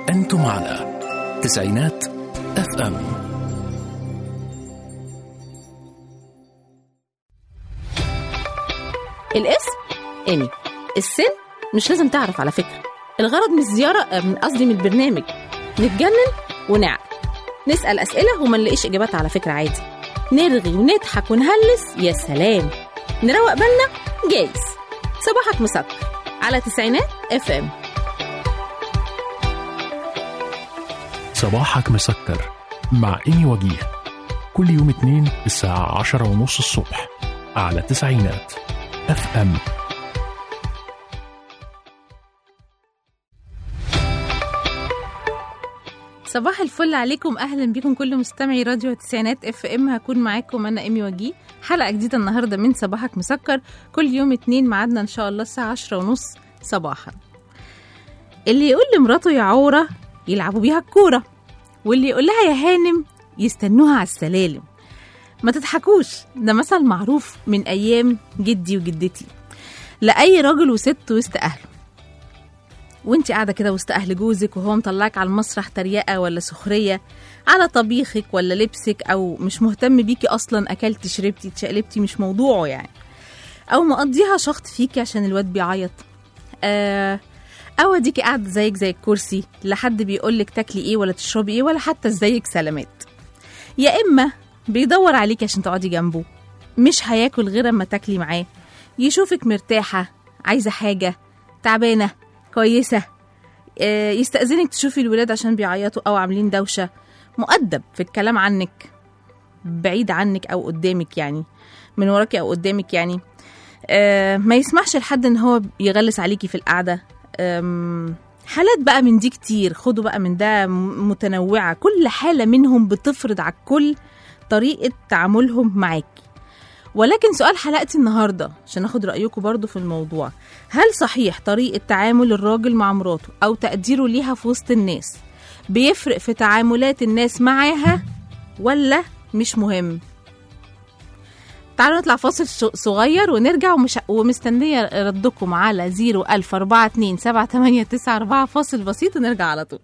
أنتم على تسعينات اف ام الاسم ايمي السن مش لازم تعرف على فكره الغرض من الزياره آه، من قصدي من البرنامج نتجنن ونعقل نسال اسئله وما نلاقيش اجابات على فكره عادي نرغي ونضحك ونهلس يا سلام نروق بالنا جايز صباحك مسكر على تسعينات اف ام صباحك مسكر مع إيمي وجيه كل يوم اثنين الساعة عشرة ونص الصبح على تسعينات اف ام صباح الفل عليكم اهلا بكم كل مستمعي راديو تسعينات اف ام هكون معاكم انا ايمي وجيه حلقه جديده النهارده من صباحك مسكر كل يوم اتنين ميعادنا ان شاء الله الساعه عشرة ونص صباحا اللي يقول لمراته يا عوره يلعبوا بيها الكوره واللي يقول لها يا هانم يستنوها على السلالم ما تضحكوش ده مثل معروف من ايام جدي وجدتي لاي راجل وست وسط اهله وانت قاعده كده وسط اهل جوزك وهو مطلعك على المسرح تريقه ولا سخريه على طبيخك ولا لبسك او مش مهتم بيكي اصلا اكلتي شربتي اتشقلبتي مش موضوعه يعني او مقضيها شخط فيكي عشان الواد بيعيط آه او اديكي قاعده زيك زي الكرسي لا حد بيقولك تاكلي ايه ولا تشربي ايه ولا حتى ازيك سلامات يا اما بيدور عليكي عشان تقعدي جنبه مش هياكل غير اما تاكلي معاه يشوفك مرتاحه عايزه حاجه تعبانه كويسه آه، يستأذنك تشوفي الولاد عشان بيعيطوا أو عاملين دوشة مؤدب في الكلام عنك بعيد عنك أو قدامك يعني من وراكي أو قدامك يعني آه، ما يسمحش لحد إن هو يغلس عليكي في القعدة آم، حالات بقى من دي كتير خدوا بقى من ده م- متنوعة كل حالة منهم بتفرض على الكل طريقة تعاملهم معاكي ولكن سؤال حلقتي النهارده عشان اخد رايكم برضو في الموضوع هل صحيح طريقه تعامل الراجل مع مراته او تقديره ليها في وسط الناس بيفرق في تعاملات الناس معاها ولا مش مهم تعالوا نطلع فاصل ش- صغير ونرجع ومش ومستنيه ردكم على 01042 7894 فاصل بسيط ونرجع على طول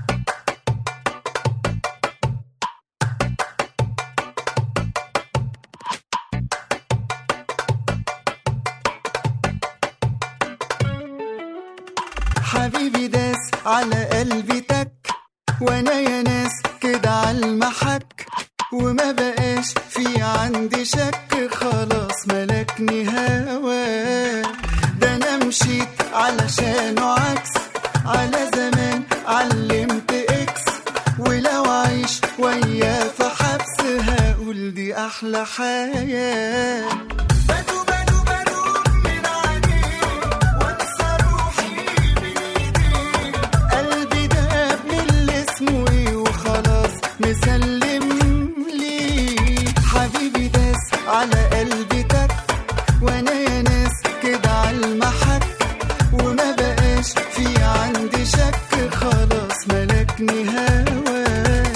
حبيبي داس على قلبي تك وانا يا ناس كده على المحك وما بقاش في عندي شك خلاص ملكني هوا ده انا مشيت علشانه عكس على زمان علمت اكس ولو عيش وياه في حبس هقول دي احلى حياه بدو بدو بدو من عينيه وانسى روحي بايديه قلبي داب من اللي اسمه ايه وخلاص مسلم ليه حبيبي داس على قلبي تك وانا يا ناس كده على المحك وما بقاش في عندي شك خلاص ملكني هوا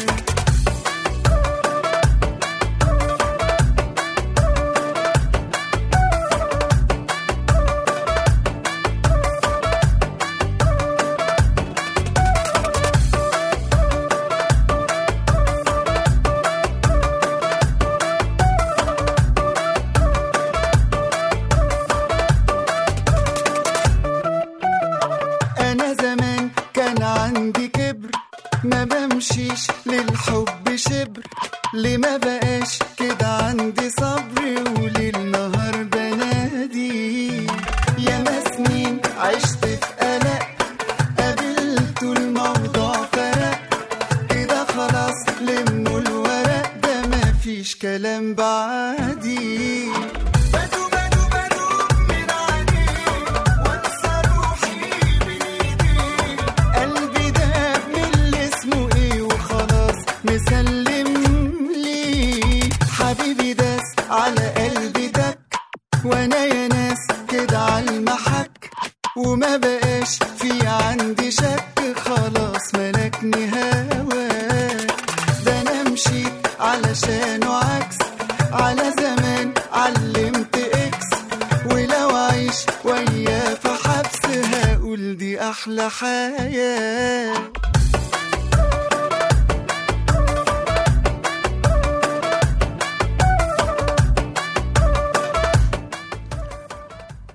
انا زمان كان عندي كبر ما بمشيش للحب شبر ليه ما بقاش كده عندي صبر وليل نهار بنادي يا سنين عشت في قلق قابلت الموضوع فرق كده خلاص لموا الورق ده مفيش كلام بعدي بدو بدو بدو من عينيه وانسى روحي بايديه قلبي داب من اللي اسمه ايه وخلاص مسلم ليه حبيبي داس على قلبي دك وانا يا ناس كده على المحك وما بقاش في عندي شك خلاص ملكني هواك ده انا مشيت علشانه عكس على زمان علمت اكس ولو عيش وياه في حبس هقول دي احلى حياه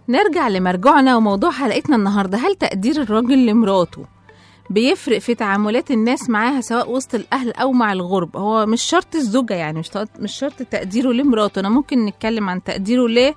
نرجع لمرجوعنا وموضوع حلقتنا النهارده هل تقدير الراجل لمراته بيفرق في تعاملات الناس معاها سواء وسط الاهل او مع الغرب هو مش شرط الزوجه يعني مش شرط- مش شرط تقديره لمراته انا ممكن نتكلم عن تقديره ل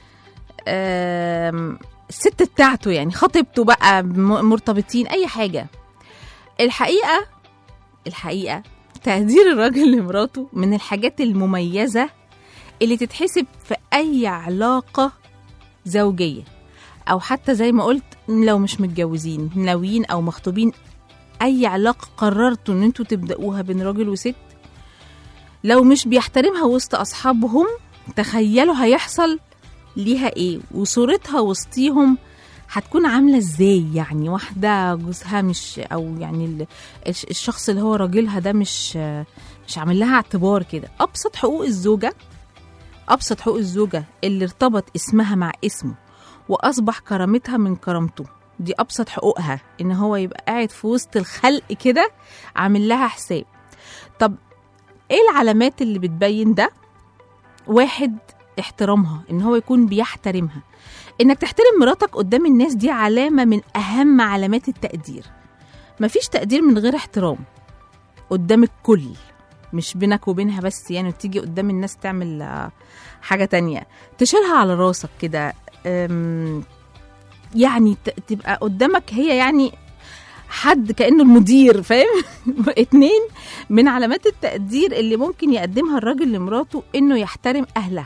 آم، الست بتاعته يعني خطيبته بقى م- مرتبطين اي حاجه الحقيقه الحقيقه تقدير الراجل لمراته من الحاجات المميزه اللي تتحسب في اي علاقه زوجيه او حتى زي ما قلت لو مش متجوزين ناويين او مخطوبين اي علاقه قررتوا ان انتوا تبداوها بين راجل وست لو مش بيحترمها وسط اصحابهم تخيلوا هيحصل ليها ايه وصورتها وسطيهم هتكون عامله ازاي يعني واحده جوزها مش او يعني ال- الش- الشخص اللي هو راجلها ده مش مش عامل لها اعتبار كده ابسط حقوق الزوجه ابسط حقوق الزوجه اللي ارتبط اسمها مع اسمه واصبح كرامتها من كرامته دي ابسط حقوقها ان هو يبقى قاعد في وسط الخلق كده عامل لها حساب طب ايه العلامات اللي بتبين ده واحد احترامها ان هو يكون بيحترمها انك تحترم مراتك قدام الناس دي علامه من اهم علامات التقدير مفيش تقدير من غير احترام قدام الكل مش بينك وبينها بس يعني وتيجي قدام الناس تعمل آه، حاجه تانية تشيلها على راسك كده أم، يعني ت- تبقى قدامك هي يعني حد كانه المدير فاهم اتنين من علامات التقدير اللي ممكن يقدمها الراجل لمراته انه يحترم اهلها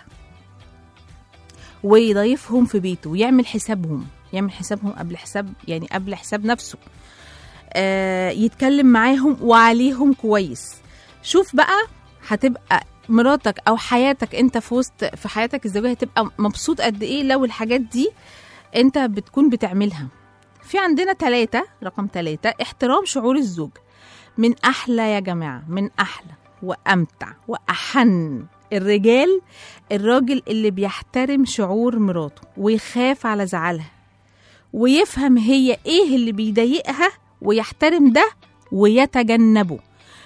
ويضيفهم في بيته ويعمل حسابهم يعمل حسابهم قبل حساب يعني قبل حساب نفسه آه يتكلم معاهم وعليهم كويس شوف بقى هتبقى مراتك او حياتك انت في وسط في حياتك الزوجيه هتبقى مبسوط قد ايه لو الحاجات دي انت بتكون بتعملها في عندنا ثلاثة رقم ثلاثة احترام شعور الزوج من أحلى يا جماعة من أحلى وأمتع وأحن الرجال الراجل اللي بيحترم شعور مراته ويخاف على زعلها ويفهم هي ايه اللي بيضايقها ويحترم ده ويتجنبه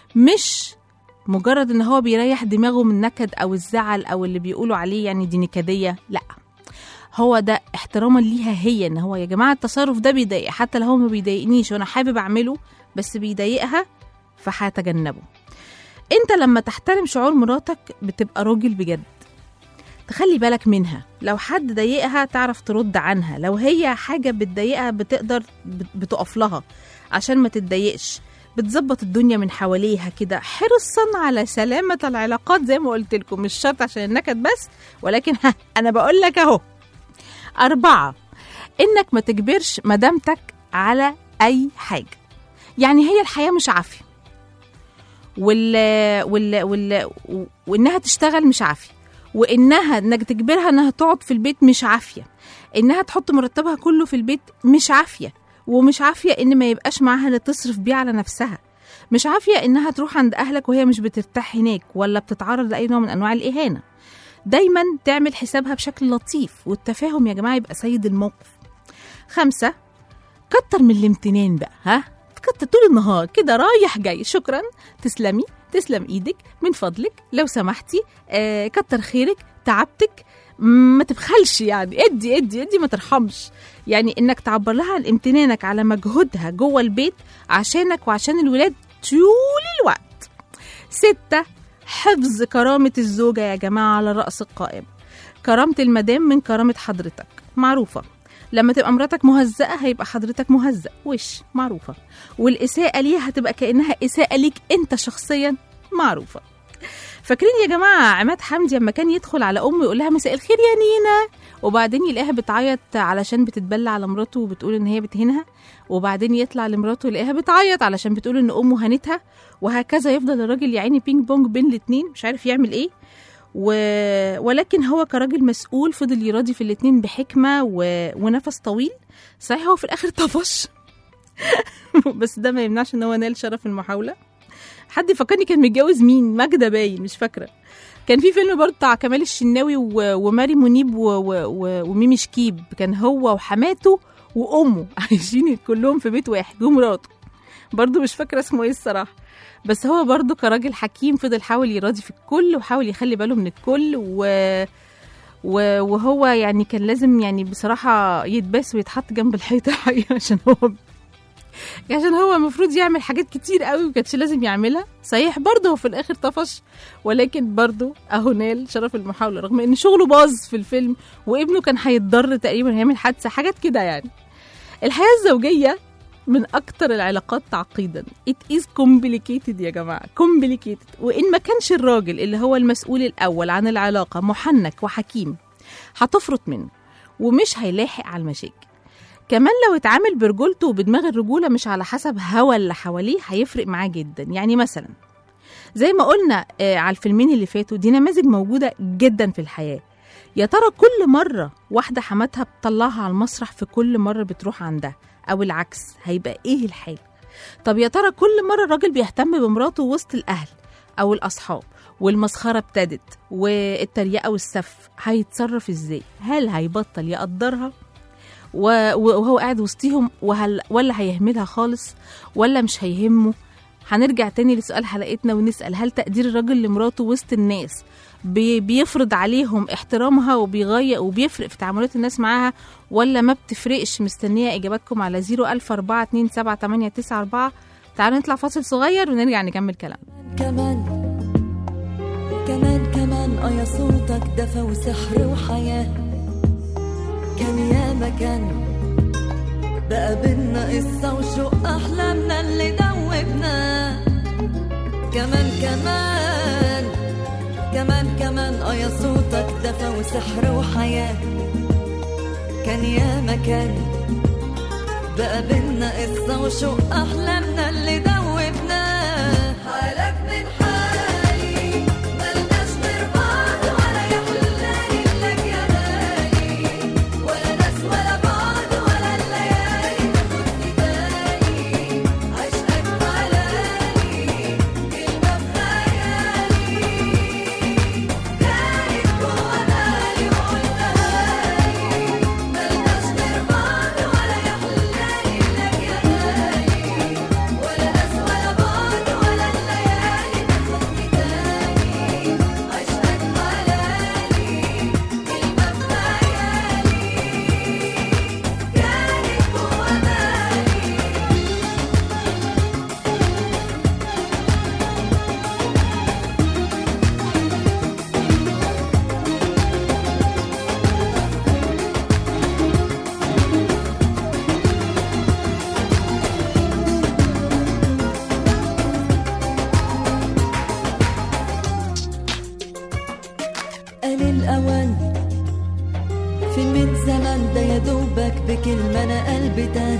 مش مجرد ان هو بيريح دماغه من النكد او الزعل او اللي بيقولوا عليه يعني دي نكديه لا هو ده احتراما ليها هي ان هو يا جماعه التصرف ده بيضايق حتى لو هو ما بيضايقنيش وانا حابب اعمله بس بيضايقها فهتجنبه انت لما تحترم شعور مراتك بتبقى راجل بجد تخلي بالك منها لو حد ضايقها تعرف ترد عنها لو هي حاجة بتضايقها بتقدر بت- بتقف لها عشان ما تتضايقش بتظبط الدنيا من حواليها كده حرصا على سلامة العلاقات زي ما قلت لكم مش شرط عشان النكد بس ولكن ها أنا بقول لك أهو أربعة إنك ما تجبرش مدامتك على أي حاجة يعني هي الحياة مش عافية وال... وال... وال... وإنها تشتغل مش عافية وإنها إنك تجبرها إنها تقعد في البيت مش عافية إنها تحط مرتبها كله في البيت مش عافية ومش عافية إن ما يبقاش معاها اللي تصرف بيه على نفسها مش عافية إنها تروح عند أهلك وهي مش بترتاح هناك ولا بتتعرض لأي نوع من أنواع الإهانة دايما تعمل حسابها بشكل لطيف والتفاهم يا جماعة يبقى سيد الموقف خمسة كتر من الامتنان بقى ها كتر طول النهار كده رايح جاي شكرا تسلمي تسلم ايدك من فضلك لو سمحتي آه كتر خيرك تعبتك ما تبخلش يعني ادي ادي ادي ما ترحمش يعني انك تعبر لها عن امتنانك على مجهودها جوه البيت عشانك وعشان الولاد طول الوقت ستة حفظ كرامة الزوجة يا جماعة على رأس القائمة كرامة المدام من كرامة حضرتك معروفة لما تبقى مراتك مهزأة هيبقى حضرتك مهزأ وش معروفة والإساءة ليها هتبقى كأنها إساءة ليك أنت شخصيا معروفة فاكرين يا جماعة عماد حمدي لما كان يدخل على أمه يقول لها مساء الخير يا نينا وبعدين يلاقيها بتعيط علشان بتتبلى على مراته وبتقول إن هي بتهينها وبعدين يطلع لمراته يلاقيها بتعيط علشان بتقول إن أمه هانتها وهكذا يفضل الراجل يا عيني بينج بونج بين الاتنين مش عارف يعمل إيه و... ولكن هو كراجل مسؤول فضل يراضي في الاتنين بحكمة و... ونفس طويل صحيح هو في الآخر طفش بس ده ما يمنعش ان هو نال شرف المحاولة حد يفكرني كان متجوز مين ماجدة باين مش فاكرة كان في فيلم برضه بتاع كمال الشناوي و... وماري منيب و... و... و... وميمي شكيب كان هو وحماته وامه عايشين كلهم في بيت واحد ومراته برضه مش فاكره اسمه ايه الصراحه بس هو برضه كراجل حكيم فضل حاول يراضي في الكل وحاول يخلي باله من الكل و... و- وهو يعني كان لازم يعني بصراحه يتباس ويتحط جنب الحيطه حقيقة عشان هو عشان هو المفروض يعمل حاجات كتير قوي وكانش لازم يعملها صحيح برضه هو في الاخر طفش ولكن برضه اهو نال شرف المحاوله رغم ان شغله باظ في الفيلم وابنه كان هيتضر تقريبا هيعمل حادثه حاجات كده يعني الحياه الزوجيه من اكتر العلاقات تعقيدا it is complicated يا جماعه complicated وان ما كانش الراجل اللي هو المسؤول الاول عن العلاقه محنك وحكيم هتفرط منه ومش هيلاحق على المشاكل كمان لو اتعامل برجولته وبدماغ الرجوله مش على حسب هوى اللي حواليه هيفرق معاه جدا يعني مثلا زي ما قلنا آه على الفيلمين اللي فاتوا دي نماذج موجوده جدا في الحياه يا ترى كل مره واحده حماتها بتطلعها على المسرح في كل مره بتروح عندها او العكس هيبقى ايه الحال طب يا ترى كل مره الراجل بيهتم بمراته وسط الاهل او الاصحاب والمسخره ابتدت والتريقه والسف هيتصرف ازاي هل هيبطل يقدرها و- وهو قاعد وسطيهم وهل ولا هيهملها خالص ولا مش هيهمه هنرجع تاني لسؤال حلقتنا ونسأل هل تقدير الراجل لمراته وسط الناس بي- بيفرض عليهم احترامها وبيغير وبيفرق في تعاملات الناس معاها ولا ما بتفرقش مستنية إجاباتكم على 004278994 تعالوا نطلع فاصل صغير ونرجع نكمل كلامنا كمان كمان كمان اه يا صوتك دفى وسحر وحياة كان يا مكان بقى بينا قصة وشوق أحلامنا اللي دوبنا كمان كمان كمان كمان اه يا صوتك دفى وسحر وحياة كان يا مكان بقى بينا قصة وشوق أحلامنا اللي دوبنا حالك من حالي ملناش غير بعض ولا يحلاني لك يا غالي ولا ناس ولا بعض ولا الليالي تاخدني تاني عشقك حلالي كلمة بخيالي كانت جوا بالي وقلتها لي ملناش غير بعض ولا يحلاني لك يا غالي ولا ناس ولا بعض ولا الليالي تاخدني تاني عشقك حلالي كلمة بخيالي كانت جوا بالي قال الأوان في من زمان ده يا دوبك بكلمة أنا قلبي تاه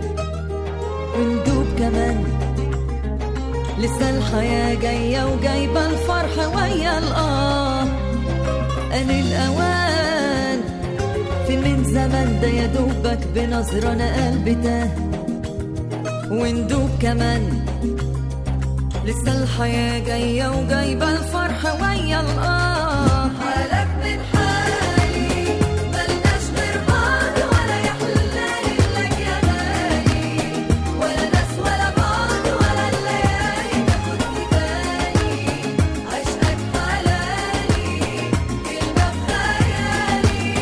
وندوب كمان لسه الحياة جاية وجايبة الفرح ويا الآه قال الأوان في من زمان ده يا دوبك بنظرة أنا قلبي تاه وندوب كمان لسه الحياة جاية وجايبة الفرح ويا الآه حالك من حالي ملناش غير بعض ولا يحلاني لك يا غالي ولا ناس ولا بعض ولا الليالي تاخدني تاني عشقك حلالي كلمة بخيالي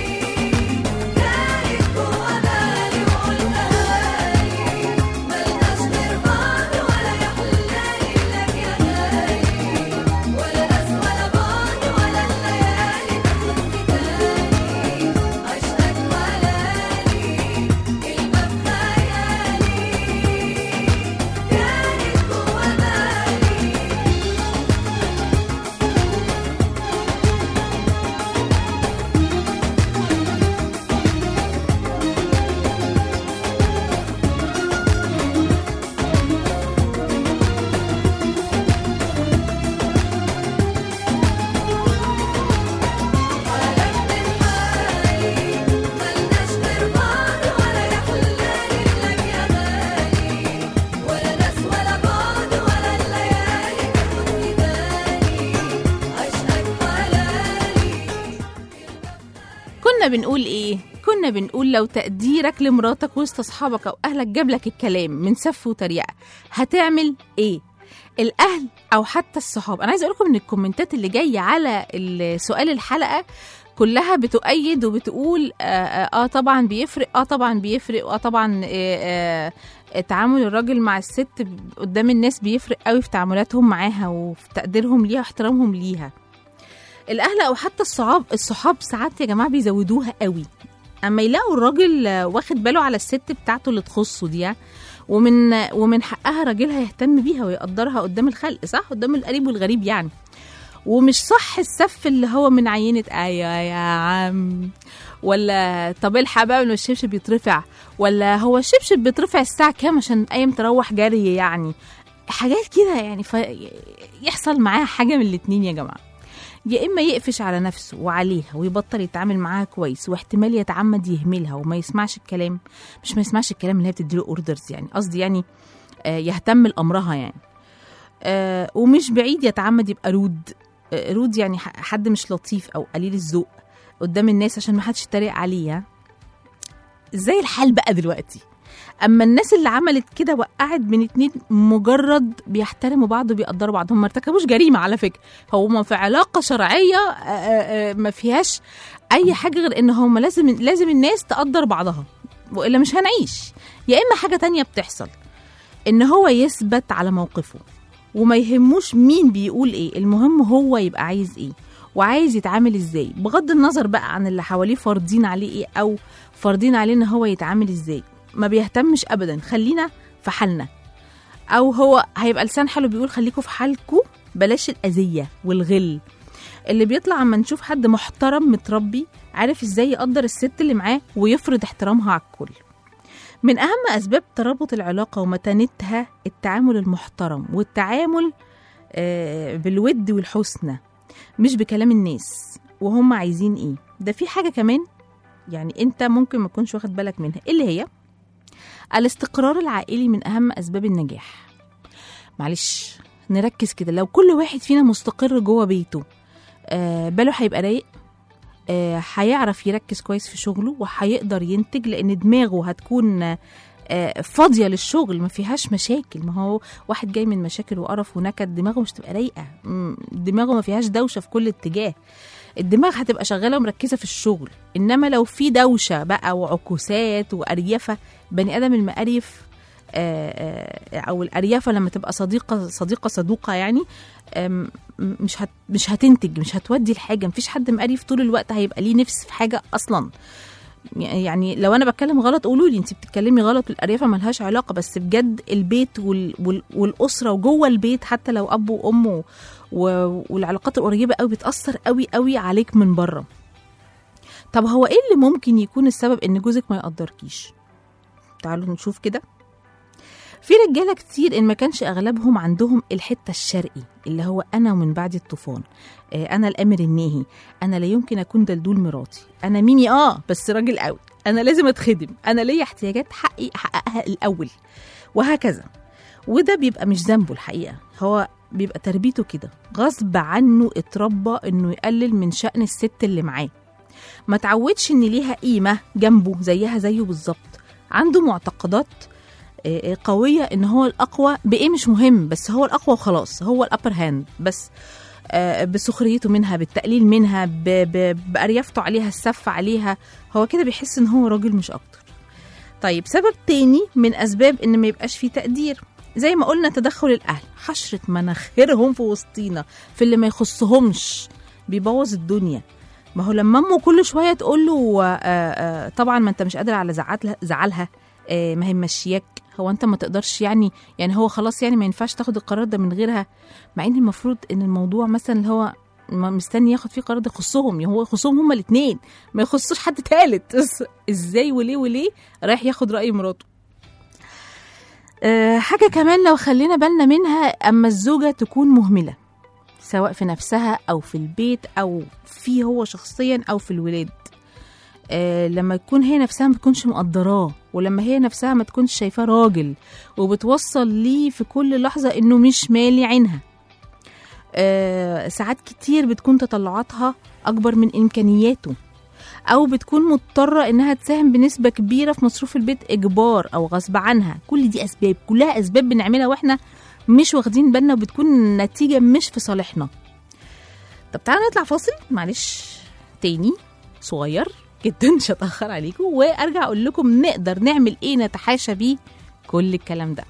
كانت جوا بالي وقلتها لي ملناش غير بعض ولا يحلاني لك يا غالي ولا ناس ولا بعض ولا الليالي تاخدني تاني عشقك حلالي كلمة بخيالي كانت جوا بالي حالك من حالي ملناش غير بعض ولا يحلاني لك يا غالي ولا ناس ولا بعض ولا الليالي تاخدني تاني عشقك حلالي كنا بنقول ايه كنا بنقول لو تقديرك لمراتك وسط اصحابك او اهلك جاب لك الكلام من سف وتريقه هتعمل ايه الاهل او حتى الصحاب انا عايزه اقول لكم ان الكومنتات اللي جايه على ال- سؤال الحلقه كلها بتؤيد وبتقول آه, آه, اه طبعا بيفرق اه طبعا بيفرق اه طبعا آه آه تعامل الراجل مع الست قدام الناس بيفرق قوي في تعاملاتهم معاها وفي تقديرهم ليها واحترامهم ليها الاهل او حتى الصحاب الصحاب ساعات يا جماعه بيزودوها قوي اما يلاقوا الراجل آه، واخد باله على الست بتاعته اللي تخصه دي ومن ومن حقها راجلها يهتم بيها ويقدرها قدام الخلق صح قدام القريب والغريب يعني ومش صح السف اللي هو من عينة ايوه يا عم ولا طب الحق بقى انه الشبشب بيترفع ولا هو الشبشب بيترفع الساعة كام عشان ايام تروح جري يعني حاجات كده يعني ف... يحصل معاها حاجة من الاتنين يا جماعة يا اما يقفش على نفسه وعليها ويبطل يتعامل معاها كويس واحتمال يتعمد يهملها وما يسمعش الكلام مش ما يسمعش الكلام اللي هي بتديله اوردرز يعني قصدي يعني آه، يهتم لامرها يعني آه، ومش بعيد يتعمد يبقى رود آه، رود يعني ح- حد مش لطيف او قليل الذوق قدام الناس عشان ما حدش يتريق عليه ها؟ ازاي الحال بقى دلوقتي اما الناس اللي عملت كده وقعت بين اتنين مجرد بيحترموا بعض وبيقدروا بعض هم ما ارتكبوش جريمه على فكره هم في علاقه شرعيه آه، آه، آه، ما فيهاش اي حاجه غير ان هم لازم لازم الناس تقدر بعضها والا مش هنعيش يا اما حاجه تانية بتحصل ان هو يثبت على موقفه وما يهموش مين بيقول ايه المهم هو يبقى عايز ايه وعايز يتعامل ازاي بغض النظر بقى عن اللي حواليه فارضين عليه ايه او فارضين عليه ان هو يتعامل ازاي ما بيهتمش ابدا خلينا في حالنا او هو هيبقى لسان حاله بيقول خليكوا في حالكوا بلاش الاذيه والغل اللي بيطلع اما نشوف حد محترم متربي عارف ازاي يقدر الست اللي معاه ويفرض احترامها على الكل من اهم اسباب ترابط العلاقه ومتانتها التعامل المحترم والتعامل آه، بالود والحسنى مش بكلام الناس وهم عايزين ايه ده في حاجه كمان يعني انت ممكن ما تكونش واخد بالك منها إيه اللي هي الاستقرار العائلي من اهم اسباب النجاح معلش نركز كده لو كل واحد فينا مستقر جوه بيته آه باله هيبقى رايق آه، هيعرف يركز كويس في شغله وهيقدر ينتج لان دماغه هتكون آه، فاضيه للشغل ما فيهاش مشاكل ما هو واحد جاي من مشاكل وقرف ونكد دماغه مش تبقى رايقه مم، دماغه ما فيهاش دوشه في كل اتجاه الدماغ هتبقى شغاله ومركزه في الشغل انما لو في دوشه بقى وعكوسات واريفه بني ادم المقريف آه، آه، او الاريافه لما تبقى صديقه صديقه صدوقه يعني آم، مش هت مش هتنتج مش هتودي الحاجه مفيش حد مقريف طول الوقت هيبقى ليه نفس في حاجه اصلا يعني لو انا بتكلم غلط قولوا لي انت بتتكلمي غلط والاريافه ملهاش علاقه بس بجد البيت وال وال والاسره وجوه البيت حتى لو اب وام و- و- والعلاقات القريبه قوي بتاثر قوي قوي عليك من بره طب هو ايه اللي ممكن يكون السبب ان جوزك ما يقدركيش تعالوا نشوف كده في رجاله كتير ان ما كانش اغلبهم عندهم الحته الشرقي اللي هو انا ومن بعد الطوفان آه، انا الامر الناهي انا لا يمكن اكون دلدول مراتي انا ميمي اه بس راجل قوي انا لازم اتخدم انا ليا احتياجات حقي احققها الاول وهكذا وده بيبقى مش ذنبه الحقيقه هو بيبقى تربيته كده غصب عنه اتربى انه يقلل من شأن الست اللي معاه ما تعودش ان ليها قيمه جنبه زيها زيه بالظبط عنده معتقدات آه، آه، قويه ان هو الاقوى بايه مش مهم بس هو الاقوى وخلاص هو الابر هاند بس آه، بسخريته منها بالتقليل منها ب- ب- بأريافته عليها السف عليها هو كده بيحس ان هو راجل مش اكتر طيب سبب تاني من اسباب ان ما يبقاش فيه تقدير زي ما قلنا تدخل الاهل حشره مناخيرهم في وسطينا في اللي ما يخصهمش بيبوظ الدنيا ما هو لما امه كل شويه تقول له آه، آه، طبعا ما انت مش قادر على زعلها زعلها آه، ما هي ماشياك هو انت ما تقدرش يعني يعني هو خلاص يعني ما ينفعش تاخد القرار ده من غيرها مع ان المفروض ان الموضوع مثلا اللي هو ما مستني ياخد فيه قرار ده يخصهم هو يخصهم هما الاثنين ما يخصوش حد تالت ازاي وليه وليه رايح ياخد راي مراته أه حاجه كمان لو خلينا بالنا منها اما الزوجه تكون مهمله سواء في نفسها او في البيت او فيه هو شخصيا او في الولاد آه لما تكون هي نفسها ما تكونش مقدراه ولما هي نفسها ما تكونش شايفاه راجل وبتوصل ليه في كل لحظة انه مش مالي عينها آه ساعات كتير بتكون تطلعاتها اكبر من امكانياته او بتكون مضطرة انها تساهم بنسبة كبيرة في مصروف البيت اجبار او غصب عنها كل دي اسباب كلها اسباب بنعملها واحنا مش واخدين بالنا وبتكون النتيجة مش في صالحنا طب تعالوا نطلع فاصل معلش تاني صغير جدا مش هتاخر عليكم وارجع اقول لكم نقدر نعمل ايه نتحاشى بيه كل الكلام ده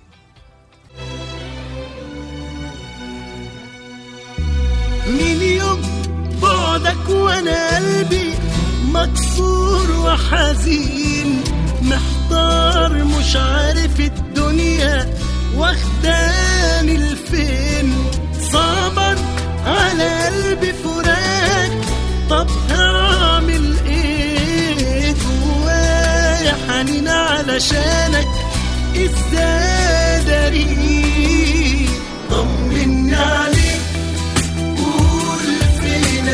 من يوم بعدك وانا قلبي مكسور وحزين محتار مش عارف الدنيا واخداني لفين صعبا على قلبي فراق طب هعمل ايه جوايا حنين علشانك ازاي داري طمني عليك قول فين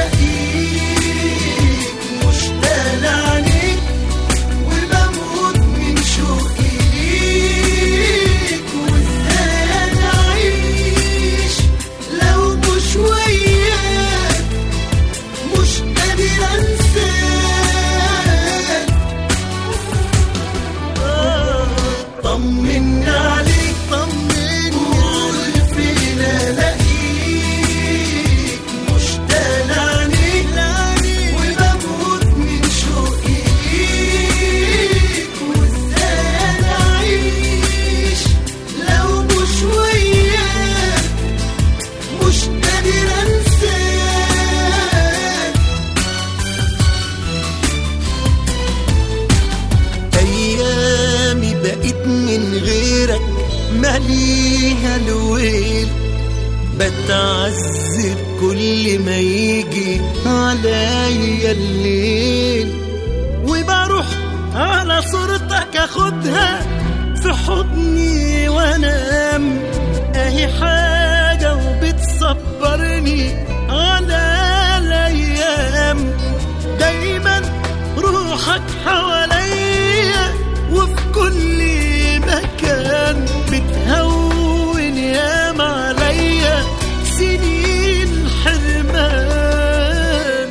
الاقيك مشتاق عليك وبموت من شوقي ليك وازاي انا اعيش لو مش وياك مش قادر انساك طمني عليك طمني قول فين الاقيك مشتاق عليك وبموت من شوقي ليك وازاي انا اعيش لو مش وياك مش قادر انساك ايامي بقيت من غيرك ماليها الويل بتعذب كل ما يجي عليا الليل وبروح على صورتك اخدها في حضني وانام اهي حاجة وبتصبرني على الايام دايما روحك حواليا وفي كل مكان بتهون ياما عليا سنين حرمان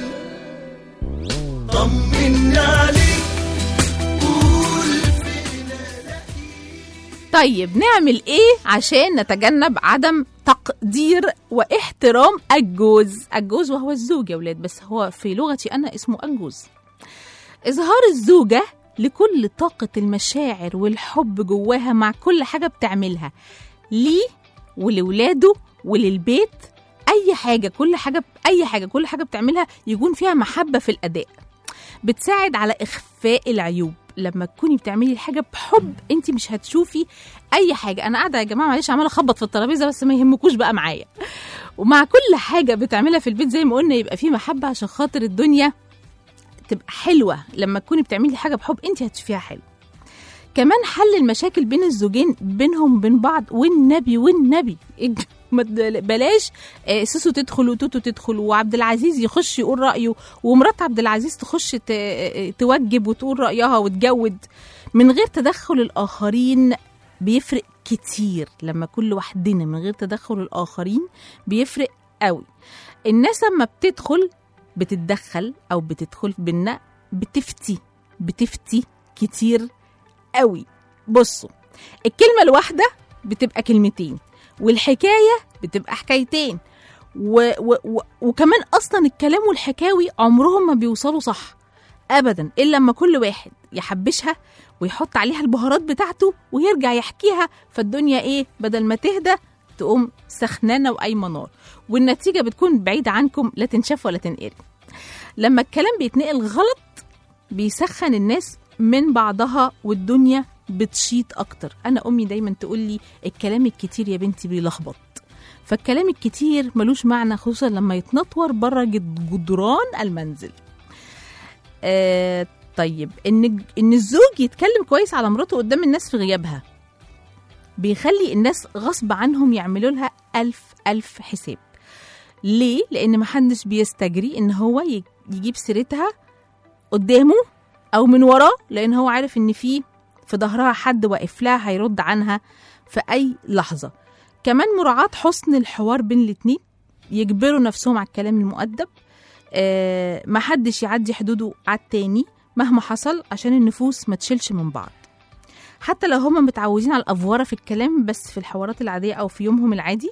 طمني عليك قول طيب نعمل ايه عشان نتجنب عدم تقدير واحترام الجوز الجوز وهو الزوج يا ولاد بس هو في لغتي انا اسمه الجوز اظهار الزوجه لكل طاقه المشاعر والحب جواها مع كل حاجه بتعملها ليه ولولاده وللبيت اي حاجه كل حاجه اي حاجه كل حاجه بتعملها يكون فيها محبه في الاداء بتساعد على اخفاء العيوب لما تكوني بتعملي الحاجه بحب انت مش هتشوفي اي حاجه انا قاعده يا جماعه معلش عماله اخبط في الترابيزه بس ما يهمكوش بقى معايا ومع كل حاجه بتعملها في البيت زي ما قلنا يبقى في محبه عشان خاطر الدنيا تبقى حلوه لما تكوني بتعملي حاجه بحب انت هتشوفيها حلو كمان حل المشاكل بين الزوجين بينهم وبين بعض والنبي والنبي ما تد- بلاش آه، سوسو تدخل وتوتو تدخل وعبد العزيز يخش يقول رايه ومرات عبد العزيز تخش ت- آه، توجب وتقول رايها وتجود من غير تدخل الاخرين بيفرق كتير لما كل واحدنا من غير تدخل الاخرين بيفرق قوي الناس لما بتدخل بتتدخل او بتدخل بينا بتفتي بتفتي كتير قوي بصوا الكلمه الواحده بتبقى كلمتين والحكايه بتبقى حكايتين و و و وكمان اصلا الكلام والحكاوي عمرهم ما بيوصلوا صح ابدا الا لما كل واحد يحبشها ويحط عليها البهارات بتاعته ويرجع يحكيها فالدنيا ايه بدل ما تهدى تقوم سخنانه وقايمه نار والنتيجه بتكون بعيده عنكم لا تنشاف ولا تنقري لما الكلام بيتنقل غلط بيسخن الناس من بعضها والدنيا بتشيط اكتر انا امي دايما تقول لي الكلام الكتير يا بنتي بيلخبط فالكلام الكتير ملوش معنى خصوصا لما يتنطور بره جد- جدران المنزل آه طيب ان ان الزوج يتكلم كويس على مراته قدام الناس في غيابها بيخلي الناس غصب عنهم يعملوا لها ألف ألف حساب ليه؟ لأن محدش بيستجري إن هو ي- يجيب سيرتها قدامه أو من وراه لأن هو عارف إن في في ظهرها حد واقف لها هيرد عنها في أي لحظة كمان مراعاة حسن الحوار بين الاتنين يجبروا نفسهم على الكلام المؤدب آه محدش يعدي حدوده على التاني مهما حصل عشان النفوس ما تشيلش من بعض حتى لو هما متعودين على الأفوارة في الكلام بس في الحوارات العادية أو في يومهم العادي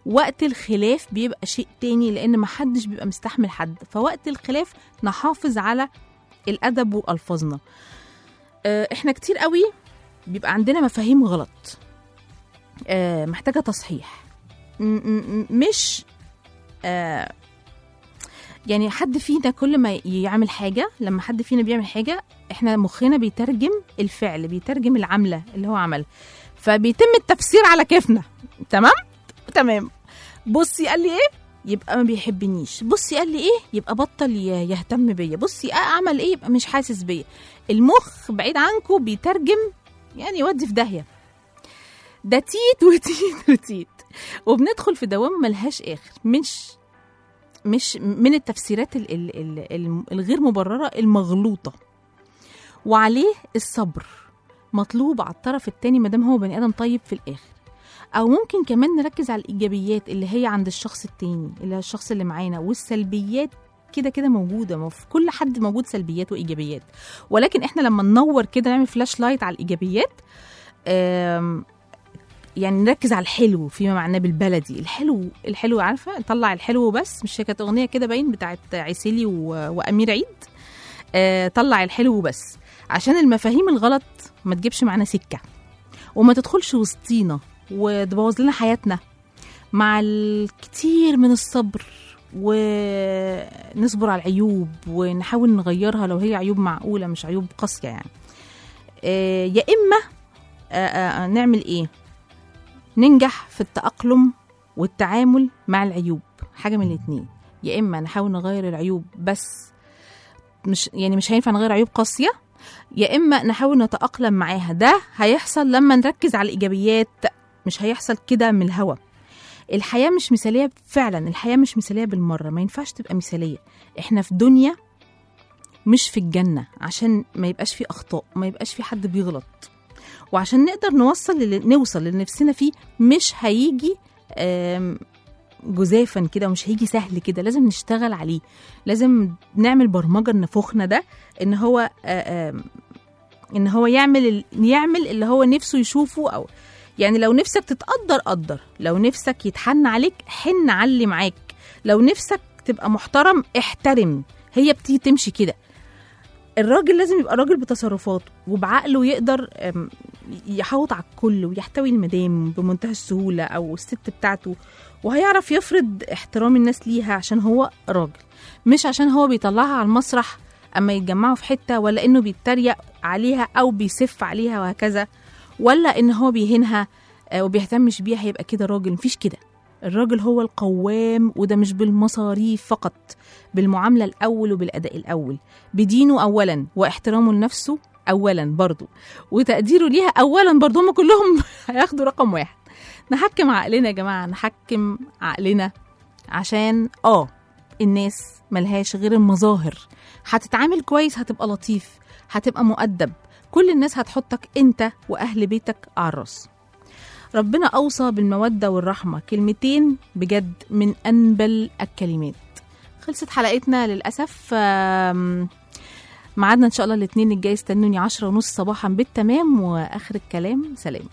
وقت الخلاف بيبقى شيء تاني لان محدش بيبقى مستحمل حد فوقت الخلاف نحافظ على الادب والفاظنا آه، احنا كتير قوي بيبقى عندنا مفاهيم غلط آه، محتاجه تصحيح م- م- م- مش آه، يعني حد فينا كل ما يعمل حاجه لما حد فينا بيعمل حاجه احنا مخنا بيترجم الفعل بيترجم العمله اللي هو عملها فبيتم التفسير على كيفنا تمام تمام بصي قال لي ايه يبقى ما بيحبنيش بصي قال لي ايه يبقى بطل ي- يهتم بيا بصي آه عمل ايه يبقى مش حاسس بيا المخ بعيد عنكم بيترجم يعني يودي في داهيه ده تيت وتيت وتيت وبندخل في دوامه ملهاش اخر مش مش من التفسيرات ال ال ال ال الغير مبرره المغلوطه وعليه الصبر مطلوب على الطرف التاني ما دام هو بني ادم طيب في الاخر او ممكن كمان نركز على الايجابيات اللي هي عند الشخص التاني اللي هو الشخص اللي معانا والسلبيات كده كده موجوده ما في كل حد موجود سلبيات وايجابيات ولكن احنا لما ننور كده نعمل فلاش لايت على الايجابيات آم، يعني نركز على الحلو فيما معناه بالبلدي الحلو الحلو عارفه طلع الحلو بس مش هي كانت اغنيه كده باين بتاعت عسيلي و... وامير عيد آه طلع الحلو بس عشان المفاهيم الغلط ما تجيبش معانا سكه وما تدخلش وسطينا وتبوظ لنا حياتنا مع الكتير من الصبر ونصبر على العيوب ونحاول نغيرها لو هي عيوب معقولة مش عيوب قاسية يعني آه، يا إما آه، آه، نعمل إيه ننجح في التأقلم والتعامل مع العيوب حاجة من الاتنين يا إما نحاول نغير العيوب بس مش يعني مش هينفع نغير عيوب قاسية يا إما نحاول نتأقلم معاها ده هيحصل لما نركز على الإيجابيات مش هيحصل كده من الهوا الحياة مش مثالية فعلا الحياة مش مثالية بالمرة ما ينفعش تبقى مثالية احنا في دنيا مش في الجنة عشان ما يبقاش في أخطاء ما يبقاش في حد بيغلط وعشان نقدر نوصل للي نوصل لنفسنا فيه مش هيجي آم، جزافا كده ومش هيجي سهل كده لازم نشتغل عليه لازم نعمل برمجة لنفوخنا ده ان هو آه، آم، ان هو يعمل ال- يعمل اللي هو نفسه يشوفه او يعني لو نفسك تتقدر قدر لو نفسك يتحن عليك حن علي معاك لو نفسك تبقى محترم احترم هي بتيجي تمشي كده الراجل لازم يبقى راجل بتصرفاته وبعقله يقدر أم، يحوط على الكل ويحتوي المدام بمنتهى السهولة أو الست بتاعته وهيعرف يفرض احترام الناس ليها عشان هو راجل مش عشان هو بيطلعها على المسرح أما يتجمعوا في حتة ولا إنه بيتريق عليها أو بيسف عليها وهكذا ولا إن هو بيهينها آه، وبيهتمش بيها هيبقى كده راجل مفيش كده الراجل هو القوام وده مش بالمصاريف فقط بالمعاملة الأول وبالأداء الأول بدينه أولا واحترامه لنفسه أولا برضو وتقديره ليها أولا برضو هم كلهم هياخدوا رقم واحد نحكم عقلنا يا جماعة نحكم عقلنا عشان آه الناس ملهاش غير المظاهر هتتعامل كويس هتبقى لطيف هتبقى مؤدب كل الناس هتحطك انت واهل بيتك على الراس ربنا اوصى بالموده والرحمه كلمتين بجد من انبل الكلمات خلصت حلقتنا للاسف آم، ميعادنا ان شاء الله الاثنين الجاي استنوني عشرة ونص صباحا بالتمام واخر الكلام سلام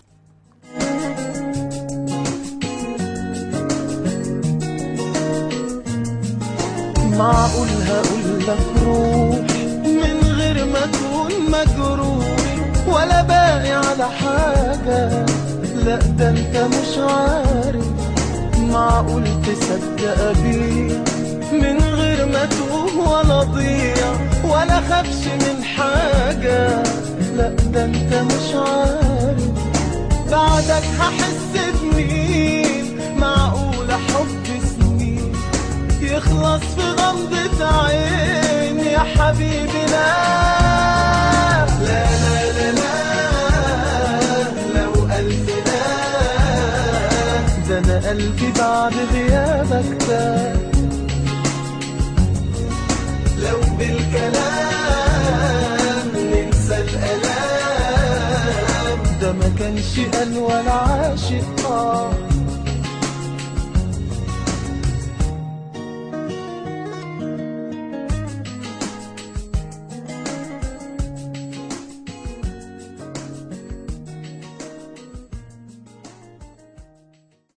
معقول هقول لك روح من غير ما اكون مجروح ولا باقي على حاجة لا ده انت مش عارف معقول تصدق بيه من غير ما توه ولا ضيع ولا خافش من حاجة لا ده انت مش عارف بعدك هحس بمين معقول حب سنين يخلص في غمضة عين يا حبيبي لا لا لا لا لا لو ألف لا ده أنا قلبي بعد غيابك ده لو بالكلام ننسى الألام ده ما كانش قال ولا عاشق آه